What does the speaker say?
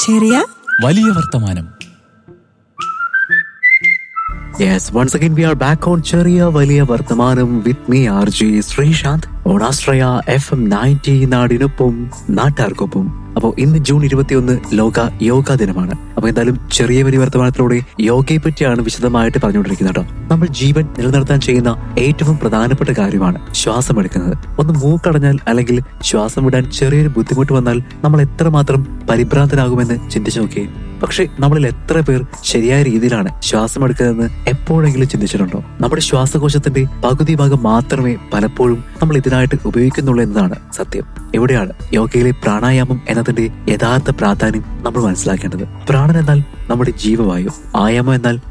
ചെറിയ വലിയ വർത്തമാനം Yes, once again we are back on ചെറിയ വലിയ വർത്തമാനം with me R J Sreesanth ഓണാശ്രയ എഫ് എം നയൻറ്റി നാടിനൊപ്പം നാട്ടാർക്കൊപ്പം അപ്പോൾ ഇന്ന് ജൂൺ ഇരുപത്തിയൊന്ന് ലോക യോഗ ദിനമാണ് അപ്പൊ എന്തായാലും ചെറിയ വലിയ വർത്തമാനത്തിലൂടെ യോഗയെ പറ്റിയാണ് വിശദമായിട്ട് പറഞ്ഞുകൊണ്ടിരിക്കുന്നത് കേട്ടോ നമ്മൾ ജീവൻ നിലനിർത്താൻ ചെയ്യുന്ന ഏറ്റവും പ്രധാനപ്പെട്ട കാര്യമാണ് ശ്വാസം എടുക്കുന്നത് ഒന്ന് മൂക്കടഞ്ഞാൽ അല്ലെങ്കിൽ ശ്വാസം വിടാൻ ചെറിയൊരു ബുദ്ധിമുട്ട് വന്നാൽ നമ്മൾ എത്രമാത്രം പരിഭ്രാന്തരാകുമെന്ന് ചിന്തിച്ചു നോക്കിയേ പക്ഷെ നമ്മളിൽ എത്ര പേർ ശരിയായ രീതിയിലാണ് ശ്വാസം എടുക്കുന്നതെന്ന് എപ്പോഴെങ്കിലും ചിന്തിച്ചിട്ടുണ്ടോ നമ്മുടെ ശ്വാസകോശത്തിന്റെ പകുതി ഭാഗം മാത്രമേ പലപ്പോഴും നമ്മൾ ഇതിനായിട്ട് ഉപയോഗിക്കുന്നുള്ളൂ എന്നതാണ് സത്യം എവിടെയാണ് യോഗയിലെ പ്രാണായാമം എന്നതിന്റെ യഥാർത്ഥ പ്രാധാന്യം നമ്മൾ മനസ്സിലാക്കേണ്ടത് പ്രാണൻ എന്നാൽ നമ്മുടെ ജീവവായു ആയാമം എന്നാൽ